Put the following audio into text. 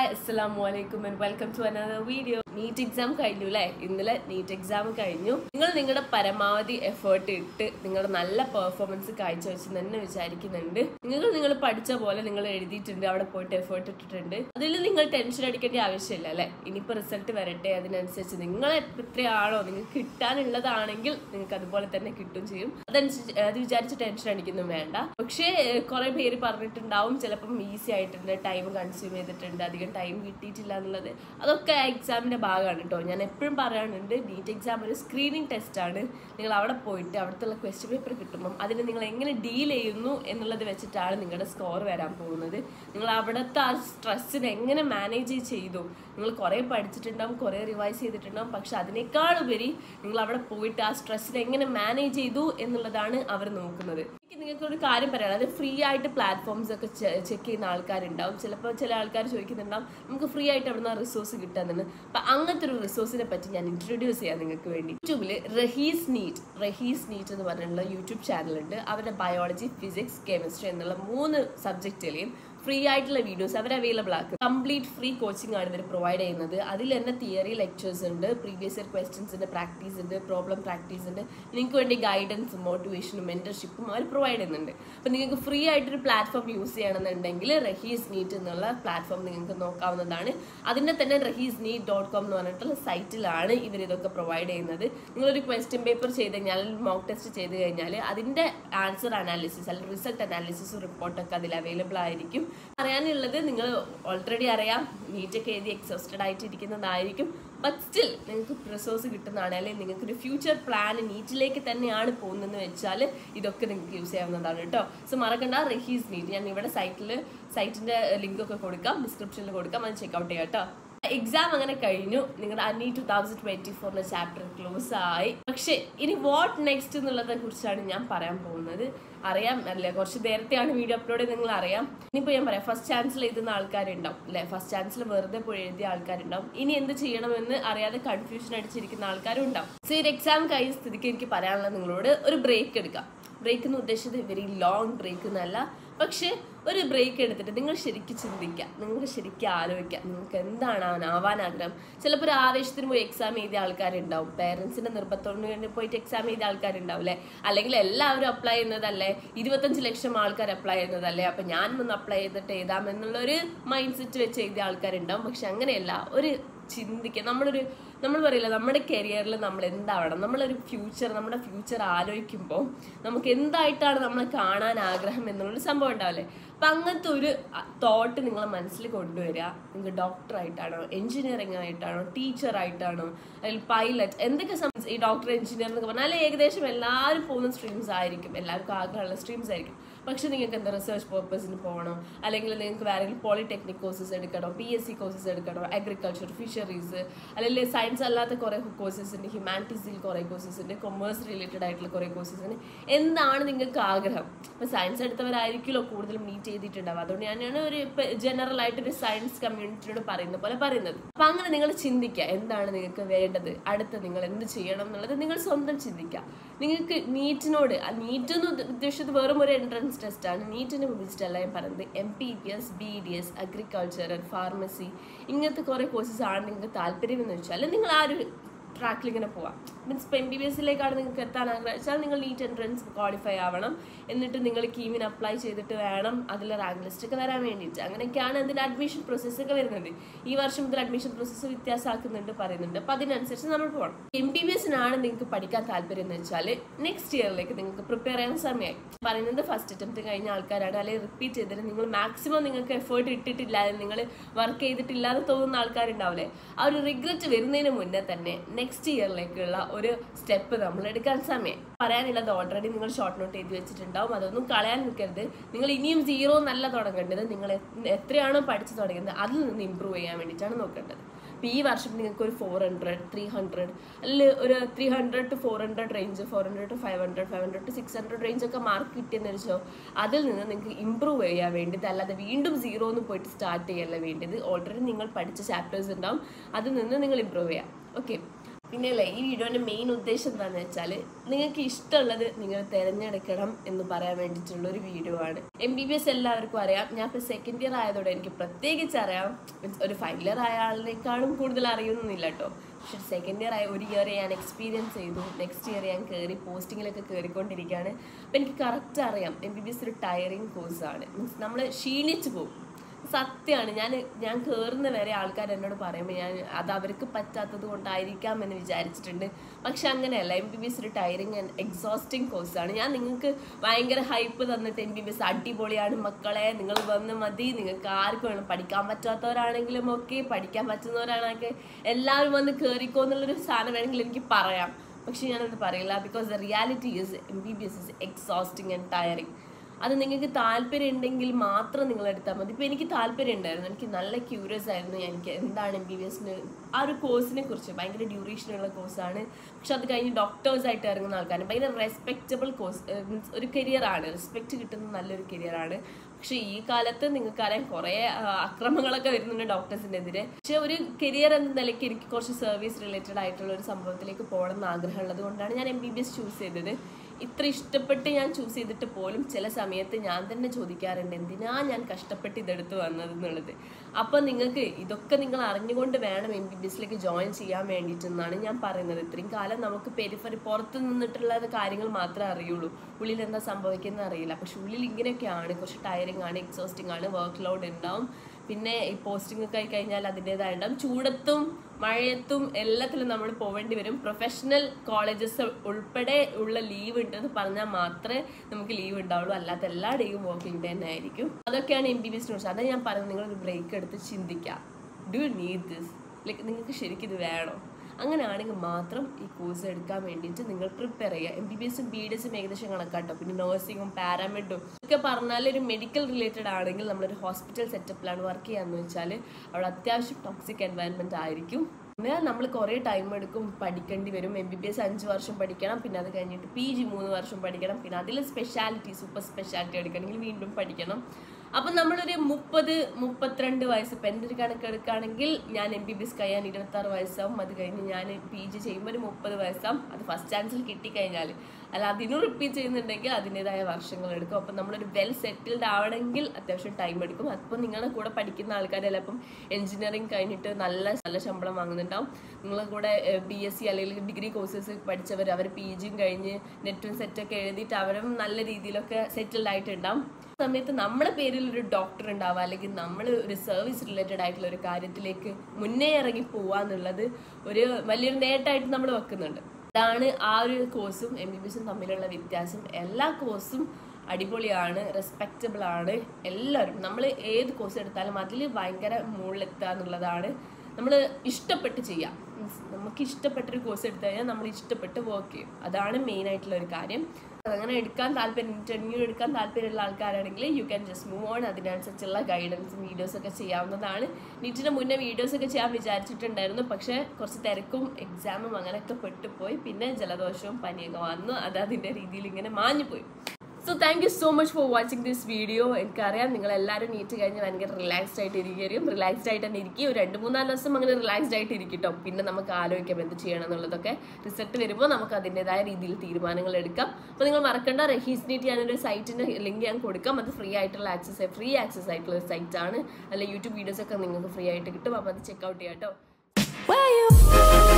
അസ്സലാമു അലൈക്കും and welcome to another video NEET exam കഴിഞ്ഞു അല്ലേ ഇന്നലെ നീറ്റ് എക്സാം കഴിഞ്ഞു നിങ്ങൾ നിങ്ങളുടെ പരമാവധി എഫേർട്ട് ഇട്ട് നിങ്ങളുടെ നല്ല പെർഫോമൻസ് കാഴ്ചവെച്ച് തന്നെ വിചാരിക്കുന്നുണ്ട് നിങ്ങൾ നിങ്ങൾ പഠിച്ച പോലെ നിങ്ങൾ എഴുതിയിട്ടുണ്ട് അവിടെ പോയിട്ട് എഫേർട്ട് ഇട്ടിട്ടുണ്ട് അതിൽ നിങ്ങൾ ടെൻഷൻ അടിക്കേണ്ട ആവശ്യമില്ല അല്ലേ ഇനിയിപ്പോൾ റിസൾട്ട് വരട്ടെ അതിനനുസരിച്ച് നിങ്ങൾ എത്രയാണോ നിങ്ങൾക്ക് കിട്ടാനുള്ളതാണെങ്കിൽ നിങ്ങൾക്ക് അതുപോലെ തന്നെ കിട്ടും ചെയ്യും അതനുസരിച്ച് അത് വിചാരിച്ച് ടെൻഷൻ അടിക്കുന്നു വേണ്ട പക്ഷേ കുറെ പേര് പറഞ്ഞിട്ടുണ്ടാവും ചിലപ്പം ഈസി ആയിട്ടുണ്ട് ടൈം കൺസ്യൂം ചെയ്തിട്ടുണ്ട് അധികം ടൈം കിട്ടിയിട്ടില്ല എന്നുള്ളത് അതൊക്കെ എക്സാമിന്റെ ഭാഗമാണ് കേട്ടോ ഞാൻ എപ്പോഴും പറയാറുണ്ട് നീറ്റ് എക്സാം ഒരു സ്ക്രീനിങ് ടെസ്റ്റ് ആണ് നിങ്ങൾ അവിടെ പോയിട്ട് അവിടുത്തെ ക്വസ്റ്റ്യൻ പേപ്പർ കിട്ടുമ്പം അതിന് നിങ്ങൾ എങ്ങനെ ഡീൽ ചെയ്യുന്നു എന്നുള്ളത് വെച്ചിട്ടാണ് നിങ്ങളുടെ സ്കോർ വരാൻ പോകുന്നത് നിങ്ങൾ അവിടുത്തെ ആ സ്ട്രെസ്സിനെ എങ്ങനെ മാനേജ് ചെയ്തു നിങ്ങൾ കുറേ പഠിച്ചിട്ടുണ്ടാവും കുറേ റിവൈസ് ചെയ്തിട്ടുണ്ടാവും പക്ഷെ അതിനേക്കാൾ ഉപരി നിങ്ങൾ അവിടെ പോയിട്ട് ആ സ്ട്രെസ്സിനെ എങ്ങനെ മാനേജ് ചെയ്തു എന്നുള്ളതാണ് അവർ നോക്കുന്നത് എനിക്ക് നിങ്ങൾക്ക് ഒരു കാര്യം പറയാം അത് ഫ്രീ ആയിട്ട് പ്ലാറ്റ്ഫോംസ് ഒക്കെ ചെക്ക് ചെയ്യുന്ന ആൾക്കാരുണ്ടാവും ചിലപ്പോൾ ചില ആൾക്കാർ ചോദിക്കുന്നുണ്ടാവും നമുക്ക് ഫ്രീ ആയിട്ട് അവിടുന്ന് റിസോഴ്സ് കിട്ടാന്നുണ്ട് അപ്പം അങ്ങനത്തെ ഒരു റിസോഴ്സിനെ പറ്റി ഞാൻ ഇൻട്രൊഡ്യൂസ് ചെയ്യാം നിങ്ങൾക്ക് വേണ്ടി യൂട്യൂബിൽ റഹീസ് നീറ്റ് റഹീസ് നീറ്റ് എന്ന് പറഞ്ഞിട്ടുള്ള യൂട്യൂബ് ചാനലുണ്ട് അവരുടെ ബയോളജി ഫിസിക്സ് കെമിസ്ട്രി എന്നുള്ള മൂന്ന് സബ്ജക്റ്റിലെയും ഫ്രീ ആയിട്ടുള്ള വീഡിയോസ് അവർ അവൈലബിൾ ആക്കും കംപ്ലീറ്റ് ഫ്രീ കോച്ചിങ് ആണ് ഇവർ പ്രൊവൈഡ് ചെയ്യുന്നത് അതിൽ തന്നെ തിയറി ലെക്ചേഴ്സ് ഉണ്ട് പ്രീവിയസ് ഇയർ ക്വസ്റ്റ്യൻസ് ഉണ്ട് പ്രാക്ടീസ് ഉണ്ട് പ്രോബ്ലം പ്രാക്ടീസ് ഉണ്ട് നിങ്ങൾക്ക് വേണ്ടി ഗൈഡൻസും മോട്ടിവേഷനും മെന്റർഷിപ്പും അവർ പ്രൊവൈഡ് ചെയ്യുന്നുണ്ട് അപ്പം നിങ്ങൾക്ക് ഫ്രീ ആയിട്ടൊരു പ്ലാറ്റ്ഫോം യൂസ് ചെയ്യണമെന്നുണ്ടെങ്കിൽ റഹീസ് നീറ്റ് എന്നുള്ള പ്ലാറ്റ്ഫോം നിങ്ങൾക്ക് നോക്കാവുന്നതാണ് അതിൻ്റെ തന്നെ റഹീസ് നീറ്റ് ഡോട്ട് കോം എന്ന് പറഞ്ഞിട്ടുള്ള സൈറ്റിലാണ് ഇവർ ഇതൊക്കെ പ്രൊവൈഡ് ചെയ്യുന്നത് നിങ്ങളൊരു ക്വസ്റ്റ്യൻ പേപ്പർ ചെയ്ത് കഴിഞ്ഞാൽ മോക്ക് ടെസ്റ്റ് ചെയ്ത് കഴിഞ്ഞാൽ അതിൻ്റെ ആൻസർ അനാലിസിസ് അല്ലെങ്കിൽ റിസൾട്ട് അനാലിസിസും റിപ്പോർട്ടൊക്കെ അതിൽ അവൈലബിൾ ആയിരിക്കും അറിയാനുള്ളത് നിങ്ങൾ ഓൾറെഡി അറിയാം നീറ്റൊക്കെ എഴുതി എക്സോസ്റ്റഡ് ആയിട്ട് ഇരിക്കുന്നതായിരിക്കും ബട്ട് സ്റ്റിൽ നിങ്ങൾക്ക് റിസോഴ്സ് കിട്ടുന്നതാണ് അല്ലെങ്കിൽ നിങ്ങൾക്ക് ഒരു ഫ്യൂച്ചർ പ്ലാൻ നീറ്റിലേക്ക് തന്നെയാണ് പോകുന്നതെന്ന് വെച്ചാൽ ഇതൊക്കെ നിങ്ങൾക്ക് യൂസ് ചെയ്യാവുന്നതാണ് കേട്ടോ സോ മറക്കണ്ട റഹീസ് നീറ്റ് ഞാൻ ഇവിടെ സൈറ്റിൽ സൈറ്റിന്റെ ലിങ്ക് ഒക്കെ കൊടുക്കാം ഡിസ്ക്രിപ്ഷനിൽ കൊടുക്കാം അത് ചെക്ക്ഔട്ട് ചെയ്യാം കേട്ടോ എക്സാം അങ്ങനെ കഴിഞ്ഞു നിങ്ങളുടെ അന്നി ടു തൗസൻഡ് ട്വന്റി ഫോറിലെ ചാപ്റ്റർ ക്ലോസ് ആയി പക്ഷേ ഇനി വാട്ട് നെക്സ്റ്റ് എന്നുള്ളതിനെ കുറിച്ചാണ് ഞാൻ പറയാൻ പോകുന്നത് അറിയാം അല്ലേ കുറച്ച് നേരത്തെയാണ് വീഡിയോ അപ്ലോഡ് ചെയ്ത് നിങ്ങൾ അറിയാം ഇനിയിപ്പോൾ ഞാൻ പറയാം ഫസ്റ്റ് ചാൻസിൽ എഴുതുന്ന ആൾക്കാരുണ്ടാവും അല്ലേ ഫസ്റ്റ് ചാൻസിൽ വെറുതെ പോയി എഴുതിയ ആൾക്കാരുണ്ടാവും ഇനി എന്ത് ചെയ്യണമെന്ന് അറിയാതെ കൺഫ്യൂഷൻ അടിച്ചിരിക്കുന്ന ആൾക്കാരും ഉണ്ടാവും സോ ഈ എക്സാം കഴിഞ്ഞ സ്ഥിതിക്ക് എനിക്ക് പറയാനുള്ളത് നിങ്ങളോട് ഒരു ബ്രേക്ക് എടുക്കാം ബ്രേക്ക് എന്ന് ഉദ്ദേശിച്ചത് വെരി ലോങ് ബ്രേക്ക് എന്നല്ല പക്ഷേ ഒരു ബ്രേക്ക് എടുത്തിട്ട് നിങ്ങൾ ശരിക്കും ചിന്തിക്കുക നിങ്ങൾക്ക് ശരിക്കും ആലോചിക്കാം നിങ്ങൾക്ക് എന്താണ് അവൻ ആവാൻ ആഗ്രഹം ചിലപ്പോൾ ഒരു ആവേശത്തിന് പോയി എക്സാം എഴുതിയ ആൾക്കാരുണ്ടാവും പേരൻസിന്റെ നിർബന്ധത്തിന് വേണ്ടി പോയിട്ട് എക്സാം എഴുതിയ ആൾക്കാരുണ്ടാവും അല്ലേ അല്ലെങ്കിൽ എല്ലാവരും അപ്ലൈ ചെയ്യുന്നതല്ലേ ഇരുപത്തഞ്ച് ലക്ഷം ആൾക്കാർ അപ്ലൈ ചെയ്യുന്നതല്ലേ അപ്പം ഞാൻ ഒന്ന് അപ്ലൈ ചെയ്തിട്ട് എഴുതാം എന്നുള്ള ഒരു മൈൻഡ് സെറ്റ് വെച്ച് എഴുതിയ ആൾക്കാരുണ്ടാവും പക്ഷെ അങ്ങനെയല്ല ഒരു ചിന്തിക്കുക നമ്മളൊരു നമ്മൾ പറയില്ല നമ്മുടെ കരിയറിൽ നമ്മൾ എന്താവണം നമ്മളൊരു ഫ്യൂച്ചർ നമ്മുടെ ഫ്യൂച്ചർ ആലോചിക്കുമ്പോൾ നമുക്ക് എന്തായിട്ടാണ് നമ്മളെ കാണാൻ ആഗ്രഹം എന്നുള്ളൊരു സംഭവം ഉണ്ടാവില്ലേ അപ്പം അങ്ങനത്തെ ഒരു തോട്ട് നിങ്ങളെ മനസ്സിൽ കൊണ്ടുവരിക നിങ്ങൾക്ക് ഡോക്ടറായിട്ടാണോ എഞ്ചിനീയറിംഗ് ആയിട്ടാണോ ടീച്ചറായിട്ടാണോ അല്ലെങ്കിൽ പൈലറ്റ് എന്തൊക്കെ സംബന്ധിച്ച് ഈ ഡോക്ടർ എഞ്ചിനീയർ എന്നൊക്കെ പറഞ്ഞാൽ ഏകദേശം എല്ലാവരും പോകുന്ന സ്ട്രീംസ് ആയിരിക്കും എല്ലാവർക്കും ആഗ്രഹമുള്ള സ്ട്രീംസ് ആയിരിക്കും പക്ഷെ നിങ്ങൾക്ക് എന്താ റിസർച്ച് പർപ്പസിന് പോകണം അല്ലെങ്കിൽ നിങ്ങൾക്ക് വേറെ പോളിടെക്നിക് കോഴ്സസ് എടുക്കണോ പി എസ് സി കോഴ്സസ് എടുക്കണോ അഗ്രികൾച്ചർ ഫിഷറീസ് അല്ലെങ്കിൽ സയൻസ് അല്ലാത്ത കുറേ കോഴ്സസ് ഉണ്ട് ഹ്യൂമാനിറ്റീസിൽ കുറേ കോഴ്സസ് ഉണ്ട് കൊമേഴ്സ് റിലേറ്റഡ് ആയിട്ടുള്ള കുറേ കോഴ്സസ് ഉണ്ട് എന്താണ് നിങ്ങൾക്ക് ആഗ്രഹം ഇപ്പം സയൻസ് എടുത്തവരായിരിക്കുമല്ലോ കൂടുതലും മീറ്റ് ചെയ്തിട്ടുണ്ടാവും അതുകൊണ്ട് ഞാനാണ് ഒരു ജനറൽ ആയിട്ട് ഒരു സയൻസ് കമ്മ്യൂണിറ്റിയോട് പറയുന്ന പോലെ പറയുന്നത് അപ്പം അങ്ങനെ നിങ്ങൾ ചിന്തിക്കുക എന്താണ് നിങ്ങൾക്ക് വേണ്ടത് അടുത്ത് നിങ്ങൾ എന്ത് ചെയ്യണം എന്നുള്ളത് നിങ്ങൾ സ്വന്തം ചിന്തിക്കുക നിങ്ങൾക്ക് നീറ്റിനോട് നീറ്റ് എന്ന് ഉദ്ദേശിച്ചത് വെറും ഒരു എൻട്രൻസ് ടെസ്റ്റ് ആണ് നീറ്റിനെ കുറിച്ചിട്ടല്ല ഞാൻ പറയുന്നത് M B B S B D S agriculture pharmacy ഇങ്ങനത്തെ കുറേ കോഴ്സസ് ആണ് നിങ്ങൾക്ക് താല്പര്യം എന്ന് വെച്ചാൽ നിങ്ങൾ ആ ഒരു ട്രാക്കിൽ ഇങ്ങനെ പോവാം മീൻസ് ഇപ്പം എം ബി ബി എസിലേക്കാണ് നിങ്ങൾക്ക് എത്താൻ ആഗ്രഹിച്ചാൽ നിങ്ങൾ നീറ്റ് എൻട്രൻസ് ക്വാളിഫൈ ആവണം എന്നിട്ട് നിങ്ങൾ കീമിന് അപ്ലൈ ചെയ്തിട്ട് വേണം അതിൽ റാങ്ക് ലിസ്റ്റ് ഒക്കെ വരാൻ വേണ്ടിയിട്ട് അങ്ങനെയൊക്കെയാണ് അതിൻ്റെ അഡ്മിഷൻ പ്രോസസ്സ് ഒക്കെ വരുന്നത് ഈ വർഷം മുതൽ അഡ്മിഷൻ പ്രോസസ്സ് വ്യത്യാസമാക്കുന്നുണ്ട് പറയുന്നുണ്ട് അപ്പം അതിനനുസരിച്ച് നമ്മൾ പോകണം എം ബി ബി എസിനാണ് നിങ്ങൾക്ക് പഠിക്കാൻ താല്പര്യം എന്ന് വെച്ചാൽ നെക്സ്റ്റ് ഇയറിലേക്ക് നിങ്ങൾക്ക് പ്രിപ്പയർ ചെയ്യാൻ സമയമായി പറയുന്നത് ഫസ്റ്റ് അറ്റംപ്റ്റ് കഴിഞ്ഞ ആൾക്കാരാണ് അല്ലെങ്കിൽ റിപ്പീറ്റ് ചെയ്തിട്ട് നിങ്ങൾ മാക്സിമം നിങ്ങൾക്ക് എഫേർട്ട് ഇട്ടിട്ടില്ല നിങ്ങൾ വർക്ക് ചെയ്തിട്ടില്ലാതെ തോന്നുന്ന ആൾക്കാരുണ്ടാവില്ലേ ആ ഒരു റിഗ്രറ്റ് വരുന്നതിന് മുന്നേ തന്നെ നെക്സ്റ്റ് ഇയറിലേക്കുള്ള ഒരു സ്റ്റെപ്പ് നമ്മൾ എടുക്കാൻ സമയം പറയാനുള്ളത് ഓൾറെഡി നിങ്ങൾ ഷോർട്ട് നോട്ട് എഴുതി വെച്ചിട്ടുണ്ടാവും അതൊന്നും കളയാൻ നിൽക്കരുത് നിങ്ങൾ ഇനിയും സീറോ നല്ല തുടങ്ങേണ്ടത് നിങ്ങൾ എത്രയാണോ പഠിച്ചു തുടങ്ങുന്നത് അതിൽ നിന്ന് ഇമ്പ്രൂവ് ചെയ്യാൻ വേണ്ടിയിട്ടാണ് നോക്കേണ്ടത് അപ്പോൾ ഈ വർഷം നിങ്ങൾക്ക് ഒരു ഫോർ ഹൺഡ്രഡ് ത്രീ ഹൺഡ്രഡ് അല്ലെങ്കിൽ ഒരു three hundred to four hundred range four hundred to five hundred five hundred to six hundred range ഒക്കെ മാർക്ക് കിട്ടിയെന്ന് വെച്ചോ അതിൽ നിന്ന് നിങ്ങൾക്ക് ഇമ്പ്രൂവ് ചെയ്യാൻ വേണ്ടത് അല്ലാതെ വീണ്ടും സീറോ എന്ന് പോയിട്ട് സ്റ്റാർട്ട് ചെയ്യല്ല വേണ്ടത് ഓൾറെഡി നിങ്ങൾ പഠിച്ച ചാപ്റ്റേഴ്സ് ഉണ്ടാവും അതിൽ നിന്ന് നിങ്ങൾ ഇമ്പ്രൂവ് ചെയ്യാം ഓക്കെ പിന്നെ അല്ലേ ഈ വീഡിയോന്റെ മെയിൻ ഉദ്ദേശം എന്താണെന്ന് വെച്ചാൽ നിങ്ങൾക്ക് ഇഷ്ടമുള്ളത് നിങ്ങൾ തിരഞ്ഞെടുക്കണം എന്ന് പറയാൻ വേണ്ടിയിട്ടുള്ള ഒരു വീഡിയോ ആണ് എം ബി ബി എസ് എല്ലാവർക്കും അറിയാം ഞാൻ ഇപ്പോൾ സെക്കൻഡ് ഇയർ ആയതോടെ എനിക്ക് പ്രത്യേകിച്ച് അറിയാം Means ഒരു ഫൈനൽ ഇയർ ആയ ആളിനേക്കാളും കൂടുതൽ അറിയുന്നില്ല കേട്ടോ പക്ഷെ സെക്കൻഡ് ഇയർ ആയ ഒരു ഇയർ ഞാൻ എക്സ്പീരിയൻസ് ചെയ്തു നെക്സ്റ്റ് ഇയർ ഞാൻ കയറി പോസ്റ്റിങ്ങിലൊക്കെ കയറിക്കൊണ്ടിരിക്കുകയാണ് അപ്പം എനിക്ക് കറക്റ്റ് അറിയാം എം ബി ബി എസ് ഒരു ടയറിങ് കോഴ്സാണ് മീൻസ് നമ്മൾ ക്ഷീണിച്ചു പോകും സത്യമാണ് ഞാൻ ഞാൻ കയറുന്ന വരെ ആൾക്കാർ എന്നോട് പറയുമ്പോൾ ഞാൻ അത് അവർക്ക് പറ്റാത്തത് കൊണ്ടായിരിക്കാം എന്ന് വിചാരിച്ചിട്ടുണ്ട് പക്ഷെ അങ്ങനെയല്ല എം ബി ബി എസ് ഒരു ടയറിങ് ആൻഡ് എക്സോസ്റ്റിംഗ് കോഴ്സാണ് ഞാൻ നിങ്ങൾക്ക് ഭയങ്കര ഹൈപ്പ് തന്നിട്ട് എം ബി ബി എസ് അടിപൊളിയാണ് മക്കളെ നിങ്ങൾ വന്ന് മതി നിങ്ങൾക്ക് ആർക്കും വേണം പഠിക്കാൻ പറ്റാത്തവരാണെങ്കിലും ഒക്കെ പഠിക്കാൻ പറ്റുന്നവരാണെങ്കിൽ എല്ലാവരും വന്ന് കയറിക്കോ എന്നുള്ളൊരു സാധനം വേണമെങ്കിൽ എനിക്ക് പറയാം പക്ഷെ ഞാനത് പറയില്ല because the reality is M B B S is exhausting and tiring അത് നിങ്ങൾക്ക് താല്പര്യം ഉണ്ടെങ്കിൽ മാത്രം നിങ്ങൾ എടുത്താൽ മതി ഇപ്പം എനിക്ക് താല്പര്യം ഉണ്ടായിരുന്നു എനിക്ക് നല്ല ക്യൂരിയസ് ആയിരുന്നു എനിക്ക് എന്താണ് എം ബി ബി എസിന് ആ ഒരു കോഴ്സിനെ കുറിച്ച് ഭയങ്കര ഡ്യൂറേഷനുള്ള കോഴ്സാണ് പക്ഷെ അത് കഴിഞ്ഞ് ഡോക്ടേഴ്സ് ആയിട്ട് ഇറങ്ങുന്ന ആൾക്കാർ ഭയങ്കര റെസ്പെക്റ്റബിൾ കോഴ്സ് മീൻസ് ഒരു കരിയറാണ് റെസ്പെക്റ്റ് കിട്ടുന്ന നല്ലൊരു കരിയറാണ് പക്ഷെ ഈ കാലത്ത് നിങ്ങൾക്കറിയാം കുറേ ആ, അക്രമങ്ങളൊക്കെ വരുന്നുണ്ട് ഡോക്ടേഴ്സിനെതിരെ പക്ഷെ ഒരു കരിയർ എന്ന നിലയ്ക്ക് എനിക്ക് കുറച്ച് സർവീസ് റിലേറ്റഡ് ആയിട്ടുള്ള ഒരു സംഭവത്തിലേക്ക് പോകണം എന്ന് ആഗ്രഹമുള്ളത് കൊണ്ടാണ് ഞാൻ M B B S choose ചെയ്തത് ഇത്ര ഇഷ്ടപ്പെട്ട് ഞാൻ ചൂസ് ചെയ്തിട്ട് പോലും ചില സമയത്ത് ഞാൻ തന്നെ ചോദിക്കാറുണ്ട് എന്തിനാ ഞാൻ കഷ്ടപ്പെട്ട് ഇതെടുത്ത് വന്നത് എന്നുള്ളത് അപ്പം നിങ്ങൾക്ക് ഇതൊക്കെ നിങ്ങൾ അറിഞ്ഞുകൊണ്ട് വേണം എം ബി ബി എസിലേക്ക് ജോയിൻ ചെയ്യാൻ വേണ്ടിയിട്ടെന്നാണ് ഞാൻ പറയുന്നത് ഇത്രയും കാലം നമുക്ക് പെരിഫറി പുറത്ത് നിന്നിട്ടുള്ള കാര്യങ്ങൾ മാത്രമേ അറിയുള്ളൂ ഉള്ളിൽ എന്താ സംഭവിക്കുന്നത് അറിയില്ല പക്ഷെ ഉള്ളിൽ ഇങ്ങനെയൊക്കെയാണ് കുറച്ച് ടയറിങ് ആണ് എക്സോസ്റ്റിംഗ് ആണ് വർക്ക് ലോഡ് ഉണ്ടാവും പിന്നെ ഈ പോസ്റ്റിംഗ് ഒക്കെ ആയി കഴിഞ്ഞാൽ അതിൻ്റെതായ ഉണ്ടാവും ചൂടത്തും മഴയത്തും എല്ലാത്തിലും നമ്മൾ പോവേണ്ടി വരും പ്രൊഫഷണൽ കോളേജസ് ഉൾപ്പെടെ ഉള്ള ലീവ് ഉണ്ടെന്ന് പറഞ്ഞാൽ മാത്രമേ നമുക്ക് ലീവ് ഉണ്ടാവുള്ളൂ അല്ലാത്ത എല്ലാ ഡേയും വർക്കിംഗ് ഡേ തന്നെ ആയിരിക്കും അതൊക്കെയാണ് എം ബി ബി എസ് അതാണ് ഞാൻ പറയുന്നത് നിങ്ങളൊരു ബ്രേക്ക് എടുത്ത് ചിന്തിക്കാം ഡു നീഡ് ദിസ് ലൈക്ക് നിങ്ങൾക്ക് ശരിക്കും ഇത് വേണോ അങ്ങനെയാണെങ്കിൽ മാത്രം ഈ കോഴ്സ് എടുക്കാൻ വേണ്ടിയിട്ട് നിങ്ങൾ പ്രിപ്പയർ ചെയ്യുക എം ബി ബി എസും ബി ഡി എസും ഏകദേശം കണക്കാട്ടോ പിന്നെ നഴ്സിങ്ങും പാരാമെഡും ഒക്കെ പറഞ്ഞാൽ ഒരു മെഡിക്കൽ റിലേറ്റഡ് ആണെങ്കിൽ നമ്മളൊരു ഹോസ്പിറ്റൽ സെറ്റപ്പിലാണ് വർക്ക് ചെയ്യാന്ന് വെച്ചാൽ അവിടെ അത്യാവശ്യം ടോക്സിക് എൻവയൺമെന്റ് ആയിരിക്കും പിന്നെ നമ്മൾ കുറേ ടൈം എടുക്കും പഠിക്കേണ്ടി വരും എം ബി ബി എസ് അഞ്ച് വർഷം പഠിക്കണം പിന്നെ അത് കഴിഞ്ഞിട്ട് പി ജി മൂന്ന് വർഷം പഠിക്കണം പിന്നെ അതിൽ സ്പെഷ്യാലിറ്റി സൂപ്പർ സ്പെഷ്യാലിറ്റി എടുക്കണമെങ്കിൽ വീണ്ടും പഠിക്കണം അപ്പം നമ്മളൊരു മുപ്പത് മുപ്പത്തിരണ്ട് വയസ്സ് ഇപ്പം എൻ്റെ ഒരു കണക്ക് എടുക്കുകയാണെങ്കിൽ ഞാൻ എം ബി ബി എസ് കഴിയാൻ ഇരുപത്താറ് വയസ്സാവും അത് കഴിഞ്ഞ് ഞാൻ പി ജി ചെയ്യുമ്പോൾ ഒരു മുപ്പത് വയസ്സാവും അത് ഫസ്റ്റ് ചാൻസിൽ കിട്ടിക്കഴിഞ്ഞാൽ അല്ല അതിനും റിപ്പീറ്റ് ചെയ്യുന്നുണ്ടെങ്കിൽ അതിൻ്റെതായ വർഷങ്ങൾ എടുക്കും അപ്പം നമ്മളൊരു വെൽ സെറ്റിൽഡ് ആവണമെങ്കിൽ അത്യാവശ്യം ടൈം എടുക്കും അപ്പോൾ നിങ്ങളുടെ കൂടെ പഠിക്കുന്ന ആൾക്കാർ ചിലപ്പം എഞ്ചിനീയറിംഗ് കഴിഞ്ഞിട്ട് നല്ല നല്ല ശമ്പളം വാങ്ങുന്നുണ്ടാവും നിങ്ങളുടെ കൂടെ ബി എസ് സി അല്ലെങ്കിൽ ഡിഗ്രി കോഴ്സസ് പഠിച്ചവർ അവർ പി ജിയും കഴിഞ്ഞ് നെറ്റും സെറ്റൊക്കെ എഴുതിയിട്ട് അവരും നല്ല രീതിയിലൊക്കെ സെറ്റിൽഡ് ആയിട്ടുണ്ടാവും ആ സമയത്ത് നമ്മുടെ പേരിൽ ഒരു ഡോക്ടർ ഉണ്ടാവുക അല്ലെങ്കിൽ നമ്മൾ ഒരു സർവീസ് റിലേറ്റഡ് ആയിട്ടുള്ള ഒരു കാര്യത്തിലേക്ക് മുന്നേ ഇറങ്ങി പോവാന്നുള്ളത് ഒരു വലിയൊരു നേട്ടമായിട്ട് നമ്മൾ വെക്കുന്നുണ്ട് അതാണ് ആ ഒരു കോഴ്സും എം ബി ബി എസും തമ്മിലുള്ള വ്യത്യാസം എല്ലാ കോഴ്സും അടിപൊളിയാണ് റെസ്പെക്റ്റബിൾ ആണ് എല്ലാവരും നമ്മൾ ഏത് കോഴ്സ് എടുത്താലും അതിൽ ഭയങ്കര മുകളിലെത്തുക എന്നുള്ളതാണ് നമ്മൾ ഇഷ്ടപ്പെട്ട് ചെയ്യാം മീൻസ് നമുക്ക് ഇഷ്ടപ്പെട്ടൊരു കോഴ്സ് എടുത്തു കഴിഞ്ഞാൽ നമ്മൾ ഇഷ്ടപ്പെട്ട് വർക്ക് ചെയ്യും അതാണ് മെയിൻ ആയിട്ടുള്ള ഒരു കാര്യം അങ്ങനെ എടുക്കാൻ താല്പര്യം ഇന്റർവ്യൂ എടുക്കാൻ താല്പര്യമുള്ള ആൾക്കാരാണെങ്കിൽ you can just move on അതിനനുസരിച്ചുള്ള ഗൈഡൻസും വീഡിയോസ് ഒക്കെ ചെയ്യാവുന്നതാണ് നീറ്റിന് മുന്നേ വീഡിയോസ് ഒക്കെ ചെയ്യാൻ വിചാരിച്ചിട്ടുണ്ടായിരുന്നു പക്ഷേ കുറച്ച് തിരക്കും എക്സാമും അങ്ങനെയൊക്കെ പെട്ടുപോയി പിന്നെ ജലദോഷവും പനിയൊക്കെ വന്നു അത് അതിൻ്റെ രീതിയിൽ ഇങ്ങനെ മാഞ്ഞു പോയി so thank you so much for watching this video എനിക്കറിയാം നിങ്ങൾ എല്ലാവരും നീറ്റ് കഴിഞ്ഞ് ഭയങ്കര റിലാക്സ്ഡ് ആയിട്ട് ഇരിക്കുകയും റിലാക്സ്ഡ് ആയിട്ട് തന്നെ ഇരിക്കും ഒരു രണ്ട് മൂന്നാല് ദിവസം അങ്ങനെ റിലാക്സ്ഡ് ആയിട്ട് ഇരിക്കട്ടോ പിന്നെ നമുക്ക് ആലോചിക്കാം എന്ത് ചെയ്യണം എന്നുള്ളതൊക്കെ റിസൾട്ട് വരുമ്പോൾ നമുക്ക് അതിൻ്റെതായ രീതിയിൽ തീരുമാനങ്ങൾ എടുക്കാം അപ്പോൾ നിങ്ങൾ മറക്കേണ്ട റഹീസ് നീറ്റ് ഞാനൊരു സൈറ്റിൻ്റെ ലിങ്ക് ഞാൻ കൊടുക്കാം അത് ഫ്രീ ആയിട്ടുള്ള ആക്സസ് ഫ്രീ ആക്സസ് ആയിട്ടുള്ള ഒരു സൈറ്റാണ് അല്ല യൂട്യൂബ് വീഡിയോസ് ഒക്കെ നിങ്ങൾക്ക് ഫ്രീ ആയിട്ട് കിട്ടും അപ്പോൾ അത് ചെക്കൗട്ട് ചെയ്യാം കേട്ടോ Where you